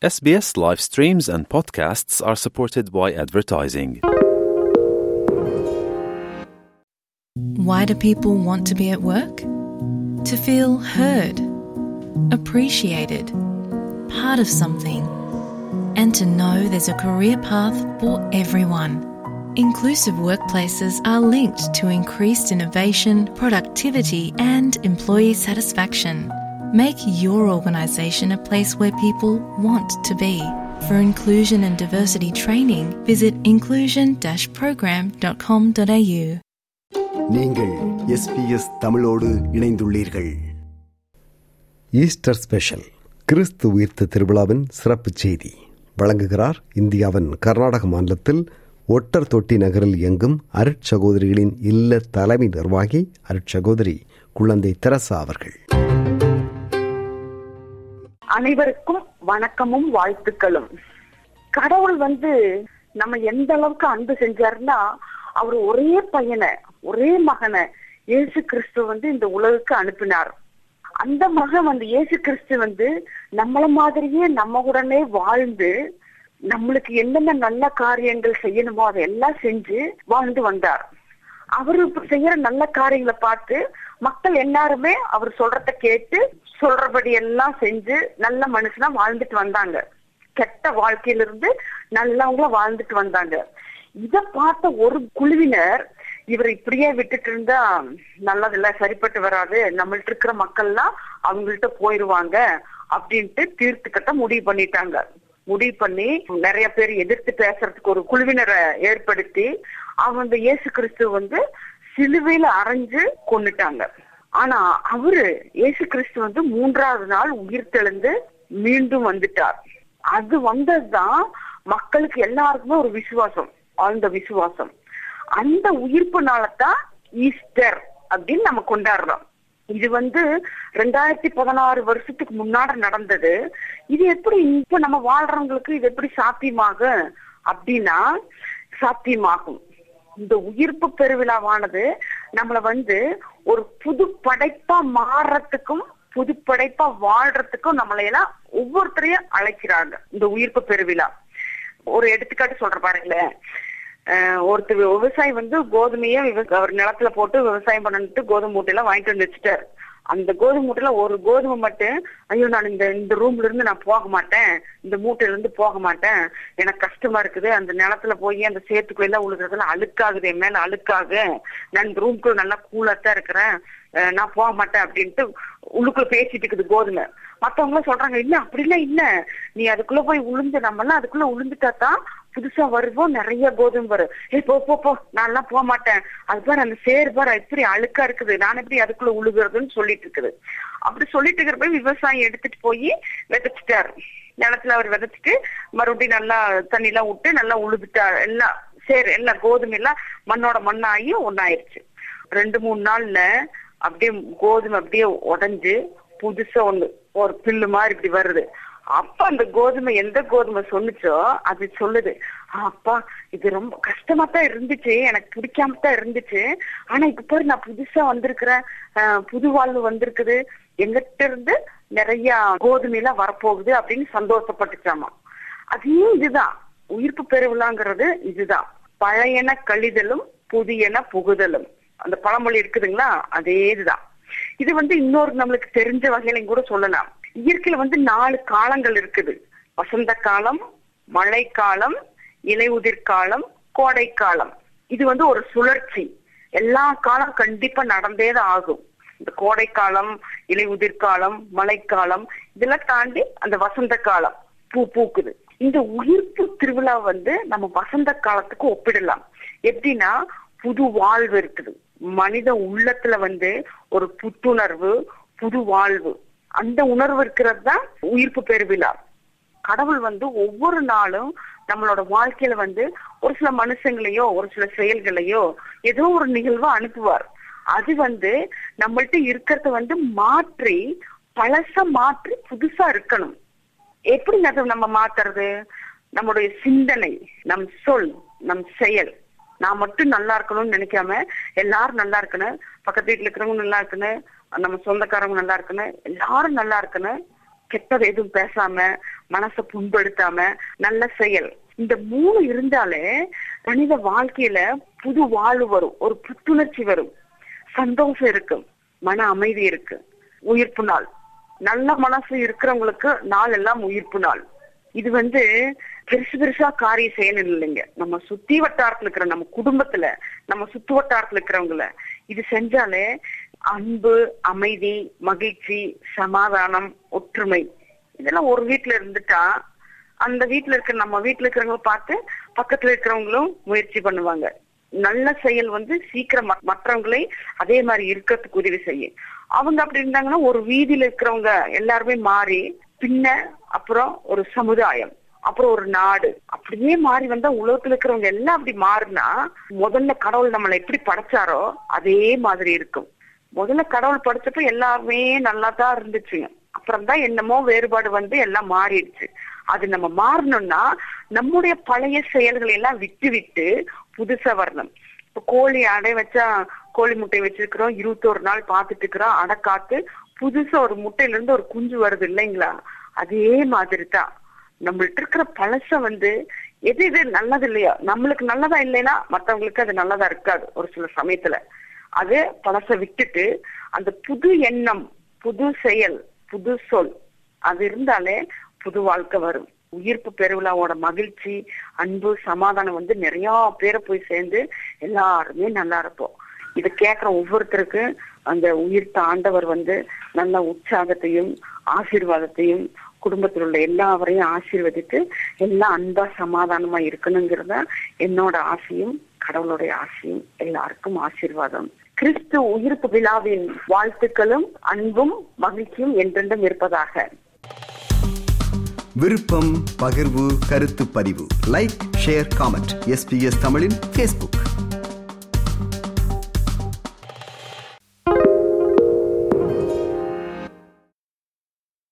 SBS live streams and podcasts are supported by advertising. Why do people want to be at work? To feel heard, appreciated, part of something, and to know there's a career path for everyone. Inclusive workplaces are linked to increased innovation, productivity, and employee satisfaction. Make your organisation a place where people want to be. For inclusion and diversity training, visit inclusion-program.com.au. நீங்கள் SBS தமிழோடு இணைந்துள்ளீர்கள் Easter special கிறிஸ்து உயிர்த்த திருவிழாவின் சிறப்பு செய்தி வழங்குகிறார் இந்தியாவின் கர்நாடக மாநிலத்தில் ஒட்டர் தொட்டி நகரில் இயங்கும் அருட்சகோதரிகளின் இல்ல தலைமை நிர்வாகி அருட்சகோதரி குழந்தை தெரசா அவர்கள் அனைவருக்கும் வணக்கமும் வாழ்த்துக்களும் கடவுள் வந்து நம்ம எந்த அளவுக்கு அன்பு செஞ்சாருன்னா அவர் ஒரே பையனை ஒரே மகனை இயேசு கிறிஸ்து வந்து இந்த உலகுக்கு அனுப்பினார் அந்த மகன் வந்து இயேசு கிறிஸ்து வந்து நம்மள மாதிரியே நம்ம உடனே வாழ்ந்து நம்மளுக்கு என்னென்ன நல்ல காரியங்கள் செய்யணுமோ அதெல்லாம் செஞ்சு வாழ்ந்து வந்தார் அவரு இப்ப செய்யற நல்ல காரியங்களை பார்த்து மக்கள் எல்லாருமே அவர் சொல்றத கேட்டு சொல்றபடி எல்லாம் செஞ்சு நல்ல மனுஷனா வாழ்ந்துட்டு வந்தாங்க கெட்ட வாழ்க்கையிலிருந்து நல்லவங்கள வாழ்ந்துட்டு வந்தாங்க இத பார்த்த ஒரு குழுவினர் இவர் இப்படியே விட்டுட்டு இருந்தா நல்லதில்ல சரிப்பட்டு வராது நம்மள்ட்ட இருக்கிற மக்கள்லாம் அவங்கள்ட்ட போயிருவாங்க அப்படின்ட்டு தீர்த்துக்கட்ட முடிவு பண்ணிட்டாங்க முடிவு பண்ணி நிறைய பேர் எதிர்த்து பேசுறதுக்கு ஒரு குழுவினரை ஏற்படுத்தி அவங்க இயேசு கிறிஸ்து வந்து சிலுவையில அரைஞ்சு கொண்டுட்டாங்க ஆனா அவரு இயேசு கிறிஸ்து வந்து மூன்றாவது நாள் உயிர் தெழுந்து மீண்டும் வந்துட்டார் அது வந்ததுதான் மக்களுக்கு எல்லாருக்குமே ஒரு விசுவாசம் ஆழ்ந்த விசுவாசம் அந்த உயிர்ப்புனாலதான் ஈஸ்டர் அப்படின்னு நம்ம கொண்டாடுறோம் இது வந்து ரெண்டாயிரத்தி பதினாறு வருஷத்துக்கு முன்னாடி நடந்தது இது எப்படி இப்ப நம்ம வாழ்றவங்களுக்கு இது எப்படி சாத்தியமாகும் அப்படின்னா சாத்தியமாகும் இந்த உயிர்ப்பு பெருவிழாவானது நம்மள வந்து ஒரு புது படைப்பா மாறுறதுக்கும் புது படைப்பா வாழ்றதுக்கும் நம்மளை எல்லாம் ஒவ்வொருத்தரையும் அழைக்கிறாங்க இந்த உயிர்ப்பு பெருவிழா ஒரு எடுத்துக்காட்டு சொல்ற பாருங்களேன் ஒருத்தர் விவசாயி வந்து கோதுமைய அவர் நிலத்துல போட்டு விவசாயம் பண்ணிட்டு கோதுமை மூட்டையெல்லாம் வாங்கிட்டு வந்து வச்சுட்டாரு அந்த கோதுமை மூட்டையில ஒரு கோதுமை மட்டும் ஐயோ நான் இந்த இந்த ரூம்ல இருந்து நான் போக மாட்டேன் இந்த மூட்டையில இருந்து போக மாட்டேன் எனக்கு கஷ்டமா இருக்குது அந்த நிலத்துல போய் அந்த சேத்துக்குள்ள எல்லாம் உழுகிறதுல அழுக்காகுது என் மேல அழுக்காகு நான் இந்த ரூம்குள்ள நல்லா கூலாத்தான் இருக்கிறேன் நான் போக மாட்டேன் அப்படின்ட்டு உள்ளுக்குள்ள பேசிட்டு இருக்குது கோதுமை மத்தவங்க சொல்றாங்க இல்ல அப்படிலாம் இல்ல நீ அதுக்குள்ள போய் உளுந்து நம்ம எல்லாம் அதுக்குள்ள உளுந்துட்டா தான் புதுசா வருவோம் நிறைய கோதுமை வரும் ஏ போ போ போ நான் எல்லாம் போக மாட்டேன் அது பாரு அந்த சேர் பாரு எப்படி அழுக்கா இருக்குது நான் எப்படி அதுக்குள்ள உழுகுறதுன்னு சொல்லிட்டு இருக்குது அப்படி சொல்லிட்டு இருக்கிறப்ப விவசாயி எடுத்துட்டு போய் விதைச்சிட்டாரு நிலத்துல அவர் விதைச்சிட்டு மறுபடியும் நல்லா தண்ணி எல்லாம் விட்டு நல்லா உழுதுட்டாரு எல்லாம் சேர் எல்லாம் கோதுமை எல்லாம் மண்ணோட மண்ணாகி ஒன்னாயிருச்சு ரெண்டு மூணு நாள்ல அப்படியே கோதுமை அப்படியே உடஞ்சு புதுசா ஒண்ணு ஒரு பில்லு மாதிரி இப்படி வருது அப்ப அந்த கோதுமை எந்த கோதுமை சொன்னுச்சோ அது சொல்லுது அப்பா இது ரொம்ப கஷ்டமா தான் இருந்துச்சு எனக்கு பிடிக்காம தான் இருந்துச்சு ஆனா இப்ப பாரு நான் புதுசா வந்திருக்கிறேன் புது வாழ்வு வந்திருக்குது எங்கிட்ட இருந்து நிறைய கோதுமை எல்லாம் வரப்போகுது அப்படின்னு சந்தோஷப்பட்டுச்சாமா அதையும் இதுதான் உயிர்ப்பு பெருவிழாங்கிறது இதுதான் பழையன கழிதலும் புதியன புகுதலும் அந்த பழமொழி இருக்குதுங்களா அதே இதுதான் இது வந்து இன்னொரு நம்மளுக்கு தெரிஞ்ச வகையிலையும் கூட சொல்லலாம் இயற்கையில வந்து நாலு காலங்கள் இருக்குது வசந்த காலம் மழை காலம் இலையுதிர் காலம் கோடை காலம் இது வந்து ஒரு சுழற்சி எல்லா காலம் கண்டிப்பா நடந்தே தான் ஆகும் இந்த கோடை காலம் இலையுதிர் காலம் மழைக்காலம் இதெல்லாம் தாண்டி அந்த வசந்த காலம் பூ பூக்குது இந்த உயிர்ப்பு திருவிழா வந்து நம்ம வசந்த காலத்துக்கு ஒப்பிடலாம் எப்படின்னா புது வாழ்வு இருக்குது மனித உள்ளத்துல வந்து ஒரு புத்துணர்வு புது வாழ்வு அந்த உணர்வு இருக்கிறது தான் உயிர்ப்பு பெருவிழா கடவுள் வந்து ஒவ்வொரு நாளும் நம்மளோட வாழ்க்கையில வந்து ஒரு சில மனுஷங்களையோ ஒரு சில செயல்களையோ ஏதோ ஒரு நிகழ்வை அனுப்புவார் அது வந்து நம்மள்ட்ட இருக்கிறத வந்து மாற்றி பழச மாற்றி புதுசா இருக்கணும் எப்படி அதை நம்ம மாத்துறது நம்முடைய சிந்தனை நம் சொல் நம் செயல் நான் மட்டும் நல்லா இருக்கணும்னு நினைக்காம எல்லாரும் நல்லா இருக்கணும் பக்கத்து வீட்டுல இருக்கிறவங்க நல்லா இருக்கணும் நம்ம சொந்தக்காரங்க நல்லா இருக்கணும் எல்லாரும் நல்லா இருக்கணும் கெட்டது எதுவும் பேசாம மனசை புண்படுத்தாம நல்ல செயல் இந்த மூணு இருந்தாலே மனித வாழ்க்கையில புது வாழ்வு வரும் ஒரு புத்துணர்ச்சி வரும் சந்தோஷம் இருக்கும் மன அமைதி இருக்கு உயிர்ப்பு நாள் நல்ல மனசு இருக்கிறவங்களுக்கு நாள் எல்லாம் உயிர்ப்பு நாள் இது வந்து பெருசு பெருசா காரியம் செய்யணும் இல்லைங்க நம்ம சுத்தி வட்டாரத்துல இருக்கிற நம்ம குடும்பத்துல நம்ம சுத்து வட்டாரத்துல இருக்கிறவங்கள இது செஞ்சாலே அன்பு அமைதி மகிழ்ச்சி சமாதானம் ஒற்றுமை இதெல்லாம் ஒரு வீட்டுல இருந்துட்டா அந்த வீட்டுல இருக்கிற நம்ம வீட்டுல இருக்கிறவங்க பார்த்து பக்கத்துல இருக்கிறவங்களும் முயற்சி பண்ணுவாங்க நல்ல செயல் வந்து சீக்கிரம் ம- மற்றவங்களை அதே மாதிரி இருக்கிறதுக்கு உதவி செய்யும் அவங்க அப்படி இருந்தாங்கன்னா ஒரு வீதியில இருக்கிறவங்க எல்லாருமே மாறி பின்ன அப்புறம் ஒரு சமுதாயம் அப்புறம் ஒரு நாடு அப்படியே மாறி வந்தா உலகத்துல இருக்கிறவங்க எல்லாம் அப்படி மாறினா முதல்ல கடவுள் நம்மளை எப்படி படைச்சாரோ அதே மாதிரி இருக்கும் முதல்ல கடவுள் படைச்சப்ப எல்லாருமே நல்லா தான் இருந்துச்சுங்க அப்புறம் தான் என்னமோ வேறுபாடு வந்து எல்லாம் மாறிடுச்சு அது நம்ம மாறணும்னா நம்முடைய பழைய செயல்களை எல்லாம் விட்டு விட்டு புதுசா வரணும் இப்ப கோழி அடை வச்சா கோழி முட்டை வச்சிருக்கிறோம் இருபத்தோரு நாள் பார்த்துட்டு இருக்கிறோம் அடை காத்து புதுசா ஒரு முட்டையில இருந்து ஒரு குஞ்சு வருது இல்லைங்களா அதே மாதிரி தான் நம்மள்ட்ட இருக்கிற பழச வந்து எது எது நல்லது இல்லையா நம்மளுக்கு நல்லதா இல்லைன்னா மத்தவங்களுக்கு அது நல்லதா இருக்காது ஒரு சில சமயத்துல அது பழச விட்டுட்டு அந்த புது எண்ணம் புது செயல் புது சொல் அது இருந்தாலே புது வாழ்க்கை வரும் உயிர்ப்பு பெருவிழாவோட மகிழ்ச்சி அன்பு சமாதானம் வந்து நிறைய பேரை போய் சேர்ந்து எல்லாருமே நல்லா இருப்போம் இதை கேட்கிற ஒவ்வொருத்தருக்கு அந்த உயிர்த்த ஆண்டவர் வந்து நல்ல உற்சாகத்தையும் ஆசீர்வாதத்தையும் குடும்பத்தில் உள்ள எல்லாவரையும் ஆசீர்வதித்து எல்லாம் அன்பா சமாதானமா இருக்கணுங்கிறத என்னோட ஆசையும் கடவுளுடைய ஆசையும் எல்லாருக்கும் ஆசீர்வாதம் கிறிஸ்து உயிர்ப்பு விழாவின் வாழ்த்துக்களும் அன்பும் மகிழ்ச்சியும் என்றென்றும் இருப்பதாக விருப்பம் பகிர்வு கருத்து பதிவு லைக் ஷேர் காமெண்ட் எஸ்பிஎஸ் தமிழின் ஃபேஸ்புக்